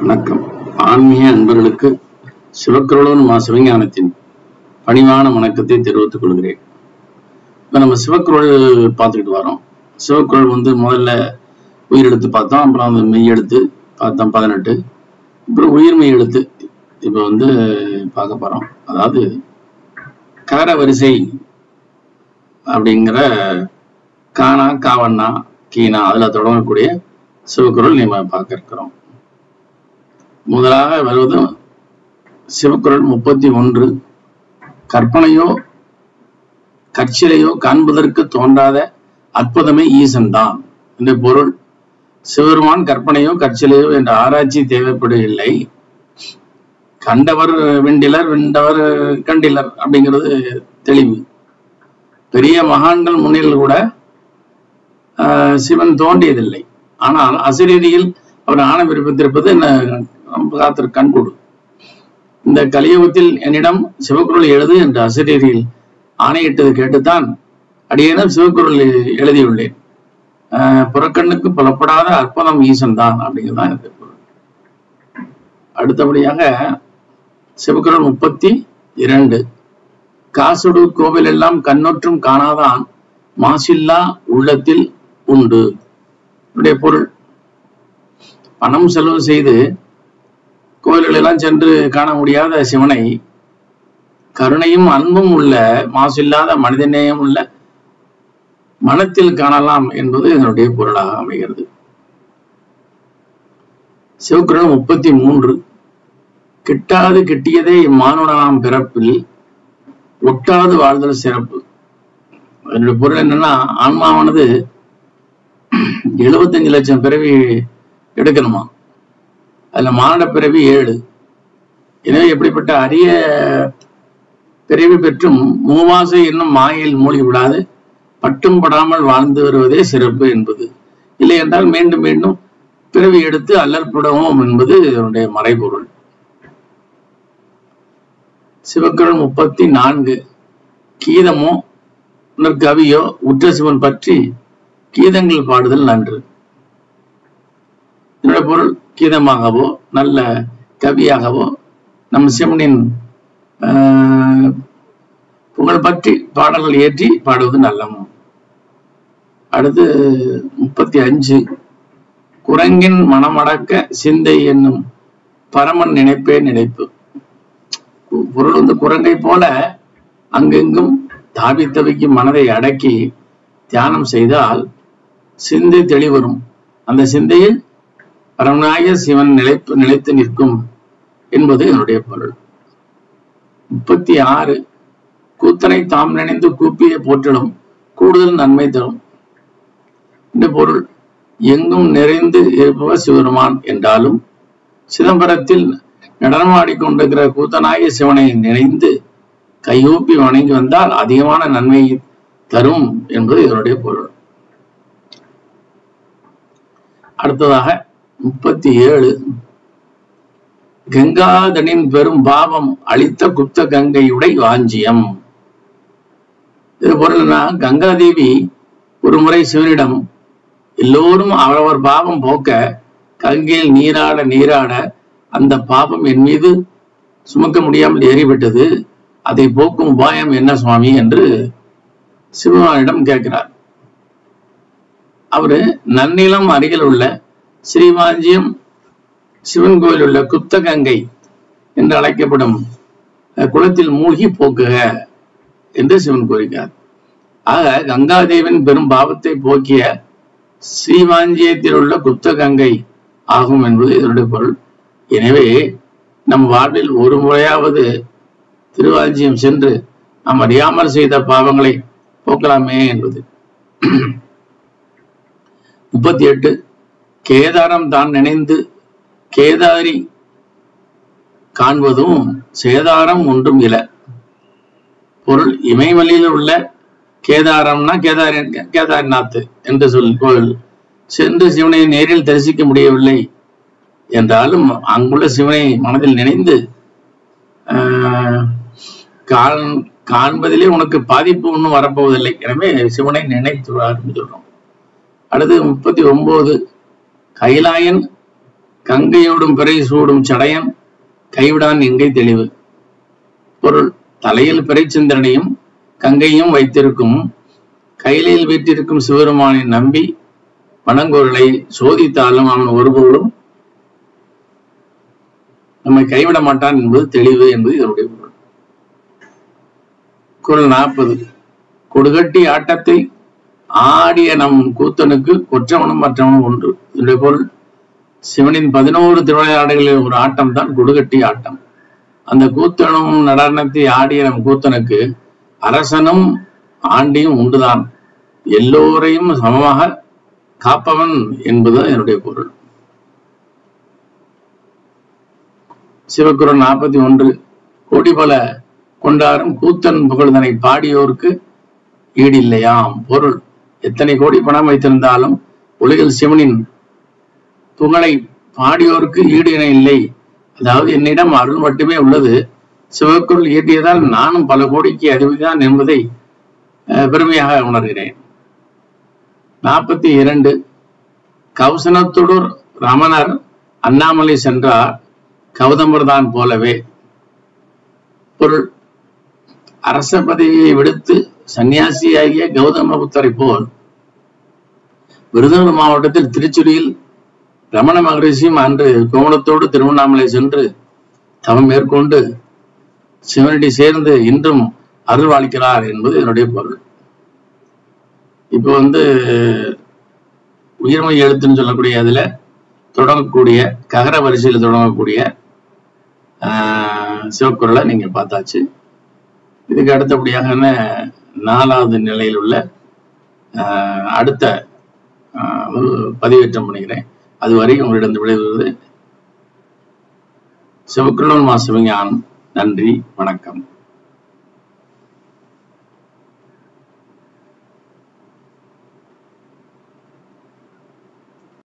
வணக்கம் ஆன்மீக அன்பர்களுக்கு சிவக்குரலோன் மா சிவஞானத்தின் பணிவான வணக்கத்தை தெரிவித்துக் கொள்கிறேன் இப்ப நம்ம சிவக்குரல் பார்த்துக்கிட்டு வரோம் சிவக்குரல் வந்து முதல்ல உயிரெழுத்து பார்த்தோம் அப்புறம் அந்த மெய் எழுத்து பார்த்தோம் பதினெட்டு அப்புறம் உயிர்மெய் எழுத்து இப்போ வந்து பார்க்க போறோம் அதாவது கார வரிசை அப்படிங்கிற கானா காவண்ணா கீனா அதுல தொடங்கக்கூடிய சிவக்குரல் நம்ம பார்க்க இருக்கிறோம் முதலாக வருவது சிவக்குரல் முப்பத்தி ஒன்று கற்பனையோ கற்சிலையோ காண்பதற்கு தோன்றாத அற்புதமே ஈசன் தான் என்ற பொருள் சிவருமான் கற்பனையோ கற்சிலையோ என்ற ஆராய்ச்சி தேவைப்படவில்லை கண்டவர் வெண்டிலர் வெண்டவர் கண்டிலர் அப்படிங்கிறது தெளிவு பெரிய மகான்கள் முன்னில் கூட ஆஹ், சிவன் தோன்றியதில்லை ஆனால் அசிரீதியில் அவர் ஆணை விருப்பத்திருப்பது என்ன நம்ம காத்திரு கண்கூடு இந்த கலியுகத்தில் என்னிடம் சிவக்குரல் எழுது என்று அசிரீரியில் ஆணையிட்டது கேட்டுத்தான் அடியேனும் சிவக்குரல் எழுதியுள்ளேன் ஆஹ், புறக்கண்ணுக்கு புலப்படாத அற்புதம் ஈசன் தான் அப்படிங்கிறதான் எனக்கு பொருள் அடுத்தபடியாக சிவக்குரல் முப்பத்தி இரண்டு காசுடு கோவில் எல்லாம் கண்ணொற்றும் காணாதான் மாசில்லா உள்ளத்தில் உண்டு என்னுடைய பொருள் பணம் செலவு செய்து கோயில்கள் எல்லாம் சென்று காண முடியாத சிவனை கருணையும் அன்பும் உள்ள மாசில்லாத மனிதநேயம் உள்ள மனத்தில் காணலாம் என்பது என்னுடைய பொருளாக அமைகிறது சிவக்குரல் முப்பத்தி மூன்று கிட்டாது கிட்டியதே இம்மானுடனாம் பிறப்பில் ஒட்டாது வாழ்தல் சிறப்பு அதனுடைய பொருள் என்னன்னா ஆன்மாவானது எழுபத்தஞ்சு லட்சம் பிறவி எடுக்கணுமா அதுல மானிட பிறவி ஏழு எனவே எப்படிப்பட்ட அரிய பிறவி பெற்றும் மூவாசை என்னும் மாயில் மூழ்கி விடாது பட்டும் படாமல் வாழ்ந்து வருவதே சிறப்பு என்பது இல்லை என்றால் மீண்டும் மீண்டும் பிறவி எடுத்து அல்லற்படுவோம் என்பது இதனுடைய மறைபொருள் சிவக்குரல் முப்பத்தி நான்கு கீதமோ கவியோ உற்ற சிவன் பற்றி கீதங்கள் பாடுதல் நன்று என்னோட பொருள் கீதமாகவோ நல்ல கவியாகவோ நம் சிவனின் ஆஹ், புகழ் பற்றி பாடல்கள் ஏற்றி பாடுவது நல்லம் அடுத்து முப்பத்தி அஞ்சு குரங்கின் மனமடக்க சிந்தை என்னும் பரமன் நினைப்பே நினைப்பு பொருள் வந்து குரங்கை போல அங்கெங்கும் தாவி தவிக்கும் மனதை அடக்கி தியானம் செய்தால் சிந்தை தெளிவரும் அந்த சிந்தையில் பரமநாய சிவன் நிலைப்பு நிலைத்து நிற்கும் என்பது என்னுடைய பொருள் முப்பத்தி ஆறு கூத்தனை தாம் நினைந்து கூப்பிய போற்றிடும் கூடுதல் நன்மை தரும் இந்த பொருள் எங்கும் நிறைந்து இருப்பவர் சிவருமான் என்றாலும் சிதம்பரத்தில் நடனமாடிக்கொண்டிருக்கிற கூத்தனாய சிவனை நினைந்து கையூப்பி வணங்கி வந்தால் அதிகமான நன்மை தரும் என்பது இதனுடைய பொருள் அடுத்ததாக முப்பத்தி ஏழு கங்காதனின் பெரும் பாவம் அளித்த குப்த கங்கையுடை வாஞ்சியம் இது பொருள்னா கங்காதேவி ஒரு முறை சிவனிடம் எல்லோரும் அவரவர் பாவம் போக்க கங்கையில் நீராட நீராட அந்த பாவம் என் மீது சுமக்க முடியாமல் ஏறிவிட்டது அதை போக்கும் உபாயம் என்ன சுவாமி என்று சிவனிடம் கேட்கிறார் அவரு நன்னிலம் அருகில் உள்ள ஸ்ரீவாஞ்சியம் சிவன் கோயில் உள்ள குப்த கங்கை என்று அழைக்கப்படும் அஹ், குளத்தில் மூழ்கி போக்குக என்று சிவன் கூறுகிறார் ஆக கங்காதேவின் பெரும் பாவத்தை போக்கிய ஸ்ரீவாஞ்சியத்தில் உள்ள குப்த கங்கை ஆகும் என்பது இதனுடைய பொருள் எனவே நம் வாழ்வில் ஒரு முறையாவது திருவாஞ்சியம் சென்று நாம் அறியாமல் செய்த பாவங்களை போக்கலாமே என்பது முப்பத்தி எட்டு கேதாரம் தான் நினைந்து கேதாரி காண்பதும் சேதாரம் ஒன்றும் இல பொருள் இமயமலையில் உள்ள கேதாரம்னா கேதாரி கேதாரிநாத் என்று சொல் கோவில் சென்று சிவனை நேரில் தரிசிக்க முடியவில்லை என்றாலும் அங்குள்ள சிவனை மனதில் நினைந்து ஆஹ், காண்- காண்பதிலே உனக்கு பாதிப்பு ஒன்றும் வரப்போவதில்லை எனவே சிவனை நினைத்து சொல்றோம் அடுத்து முப்பத்தி ஒன்பது கைலாயன் கங்கையோடும் பிறை சூடும் சடையன் கைவிடான் எங்கை தெளிவு பொருள் தலையில் பிறைச்சந்திரனையும் கங்கையும் வைத்திருக்கும் கையிலையில் வீற்றிருக்கும் சிவருமானை நம்பி வணங்குவர்களை சோதித்தாலும் அவன் ஒருபொருளும் நம்மை கைவிட மாட்டான் என்பது தெளிவு என்பது இதனுடைய பொருள் குரல் நாற்பது கொடுகட்டி ஆட்டத்தை ஆடிய நம் கூத்தனுக்கு கொற்றவனும் மற்றவனும் ஒன்று இதனுடைய பொருள் சிவனின் பதினோரு திருவிளையாடுகளில் ஒரு ஆட்டம் தான் கொடுகட்டி ஆட்டம் அந்த கூத்தனும் நடனத்தை ஆடிய நம் கூத்தனுக்கு அரசனும் ஆண்டியும் உண்டுதான் எல்லோரையும் சமமாக காப்பவன் என்பது என்னுடைய பொருள் சிவக்குரல் நாற்பத்தி ஒன்று கோடி பல கொண்டாரும் கூத்தன் புகழ்தனை பாடியோருக்கு ஈடில்லையாம் பொருள் எத்தனை கோடி பணம் வைத்திருந்தாலும் உலகில் சிவனின் புகழை பாடியோருக்கு ஈடு இணை இல்லை அதாவது என்னிடம் அருள் மட்டுமே உள்ளது சிவக்குரல் இயற்றியதால் நானும் பல கோடிக்கு அதிபதிதான் என்பதை அஹ், பெருமையாக உணர்கிறேன் நாற்பத்தி இரண்டு கௌசனத்துடர் ரமணர் அண்ணாமலை சென்றார் கௌதமர்தான் போலவே பொருள் அரச பதவியை விடுத்து சன்னியாசியாகிய கௌதம புத்தரை போல் விருதுநகர் மாவட்டத்தில் திருச்சுழியில் ரமண மகரிஷியும் அன்று கோமணத்தோடு திருவண்ணாமலை சென்று தவம் மேற்கொண்டு சிவனடி சேர்ந்து இன்றும் அருள்வாளிக்கிறார் என்பது என்னுடைய பொருள் இப்போ வந்து உயிர்மை எழுத்துன்னு சொல்லக்கூடிய அதுல தொடங்கக்கூடிய ககர வரிசையில் தொடங்கக்கூடிய ஆஹ், சிவக்குறளை நீங்க பார்த்தாச்சு இதுக்கு அடுத்தபடியாக நாலாவது நிலையில் உள்ள ஆஹ், அடுத்த ஆஹ், ஒரு பதிவேற்றம் பண்ணுகிறேன் அதுவரை உங்களிடம் விடைபெறுவது சிவக்குறள் மா சிவஞானம் நன்றி வணக்கம்